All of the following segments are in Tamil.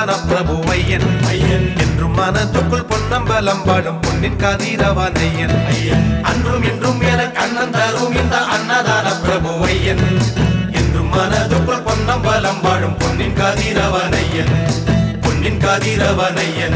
அன்னதான பிரபு ஐயன் ஐயன் என்றும் மனதுக்குள் பொன்னம்பலம் பாடும் பொன்னின் கதிரவன் ஐயன் ஐயன் அன்றும் இன்றும் என கண்ணன் தரும் இந்த அன்னதான பிரபு ஐயன் என்றும் மனதுக்குள் பொன்னம்பலம் பாடும் பொன்னின் கதிரவன் ஐயன் பொன்னின் கதிரவன் ஐயன்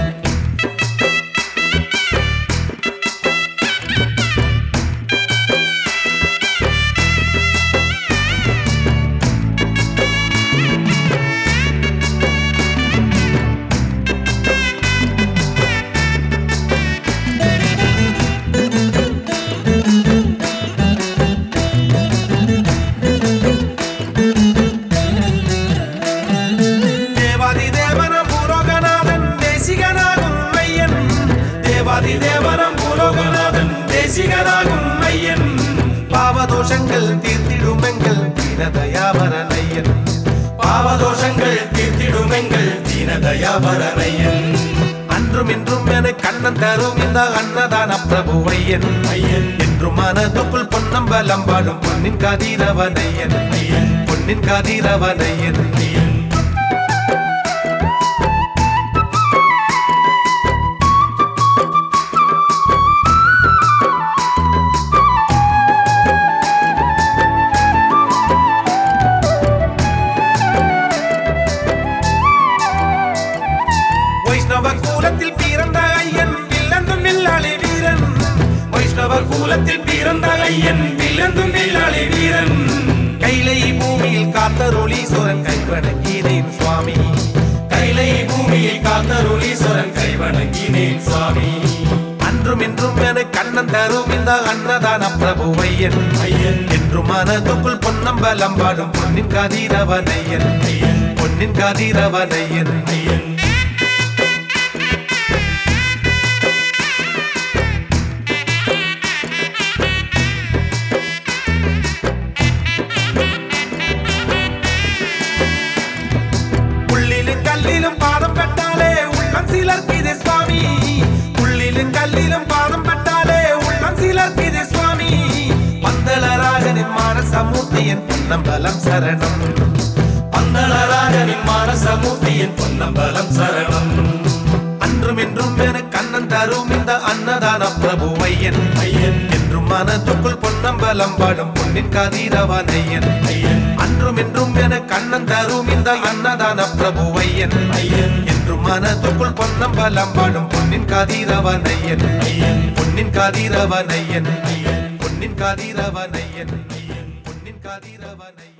தேவாதி தேவனம் பூலோகநாதன் தேசிகனாகும் ஐயன் தேவாதி தேவனம் பூலோகநாதன் தேசிகனாகும் ஐயன் பாவதோஷங்கள் தீர்த்திடுமெங்கள் தீனதயாவரன் ஐயன் பாவதோஷங்கள் தீர்த்திடுமெங்கள் தீனதயாவரன் ஐயன் அன்றும் இன்றும் என கண்ணன் தரும் இந்த அன்னதான பிரபு ஐயன் ஐயன் என்றும் மனதுக்குள் பொன்னம்பலம் பாடும் பொன்னின் கதிரவன் ஐயன் ஐயன் பொன்னின் கதிரவன் ஐயன் ஐயன் வைஷ்ணவ கூலத்தில் பிறந்த ஐயன் வில்லந்தும் வில்லாளி வீரன் வைஷ்ணவ கூலத்தில் பிறந்த ஐயன் வில்லந்தும் வில்லாளி வீரன் கைலை பூமியில் காத்தருளீஸ்வரன் கைவணங்கினேன் சுவாமி கைலை பூமியில் காத்தருளீஸ்வரன் கைவணங்கினேன் சுவாமி அன்றும் இன்றும் என கண்ணன் தரும் இந்த அன்னதான பிரபு ஐயன் ஐயன் என்றும் மனதுக்குள் பொன்னம்பலம் பாடும் பொன்னின் கதிரவன் ஐயன் ஐயன் பொன்னின் கதிரவன் ஐயன் ஐயன் புள்ளிலும் கல்லிலும் பாதம் பட்டாலே உள்ளம் சிலர்க்கிது சுவாமி புள்ளிலும் கல்லிலும் பாதம் பட்டாலே உள்ளம் சிலர்க்கிது சுவாமி பந்தளராஜனின் மானசமூர்த்தியின் பொன்னம்பலம் சரணம் பந்தளராஜனின் மானசமூர்த்தியின் பொன்னம்பலம் சரணம் அன்றும் என்றும் என கண்ணன் தரும் இந்த அன்னதான பிரபு ஐயன் ஐயன் என்றும் மனதுக்குள் பொன்னம்பலம் பாடும் பொன்னின் கதிரவன் ஐயன் ஐயன் அன்றும் என்றும் என கண்ணன் தரும் இந்த அன்னதான பிரபு ஐயன் ஐயன் என்றும் மனதுக்குள் பொன்னம்பலம் பாடும் பொன்னின் கதிரவன் ஐயன் ஐயன் பொன்னின் கதிரவன் ஐயன் ஐயன் பொன்னின் கதிரவன் ஐயன் ஐயன் பொன்னின் கதிரவன் ஐயன்